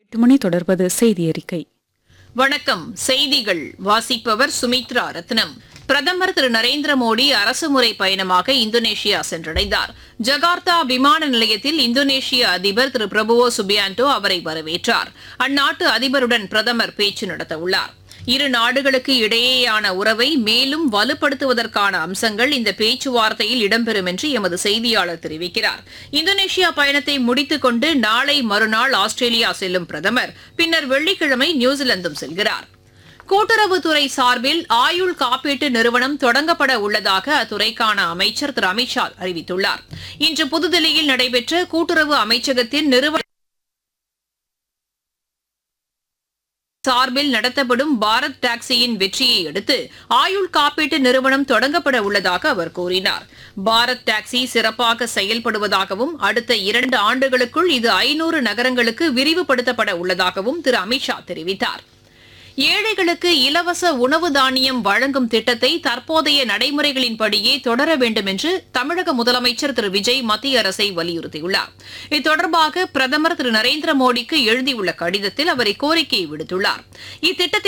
எட்டு மணி தொடர்வது செய்தி அறிக்கை வணக்கம் செய்திகள் வாசிப்பவர் சுமித்ரா ரத்னம் பிரதமர் திரு நரேந்திர மோடி அரசுமுறை பயணமாக இந்தோனேஷியா சென்றடைந்தார் ஜகார்த்தா விமான நிலையத்தில் இந்தோனேஷிய அதிபர் திரு பிரபுவோ சுபியான்டோ அவரை வரவேற்றார் அந்நாட்டு அதிபருடன் பிரதமர் பேச்சு நடத்தவுள்ளார் இரு நாடுகளுக்கு இடையேயான உறவை மேலும் வலுப்படுத்துவதற்கான அம்சங்கள் இந்த பேச்சுவார்த்தையில் இடம்பெறும் என்று எமது செய்தியாளர் தெரிவிக்கிறார் இந்தோனேஷியா பயணத்தை முடித்துக் கொண்டு நாளை மறுநாள் ஆஸ்திரேலியா செல்லும் பிரதமர் பின்னர் வெள்ளிக்கிழமை நியூசிலாந்தும் செல்கிறார் கூட்டுறவுத்துறை சார்பில் ஆயுள் காப்பீட்டு நிறுவனம் தொடங்கப்பட உள்ளதாக அத்துறைக்கான அமைச்சர் திரு அமித்ஷா அறிவித்துள்ளார் இன்று புதுதில்லியில் நடைபெற்ற கூட்டுறவு அமைச்சகத்தின் நிறுவன சார்பில் நடத்தப்படும் பாரத் டாக்ஸியின் வெற்றியை அடுத்து ஆயுள் காப்பீட்டு நிறுவனம் தொடங்கப்பட உள்ளதாக அவர் கூறினார் பாரத் டாக்ஸி சிறப்பாக செயல்படுவதாகவும் அடுத்த இரண்டு ஆண்டுகளுக்குள் இது ஐநூறு நகரங்களுக்கு விரிவுபடுத்தப்பட உள்ளதாகவும் திரு அமித்ஷா தெரிவித்தார் ஏழைகளுக்கு இலவச உணவு தானியம் வழங்கும் திட்டத்தை தற்போதைய நடைமுறைகளின்படியே தொடர வேண்டும் என்று தமிழக முதலமைச்சர் திரு விஜய் மத்திய அரசை வலியுறுத்தியுள்ளார் இது தொடர்பாக பிரதமர் திரு நரேந்திர மோடிக்கு எழுதியுள்ள கடிதத்தில் அவர் இக்கோரிக்கையை விடுத்துள்ளார் இத்திட்டத்தை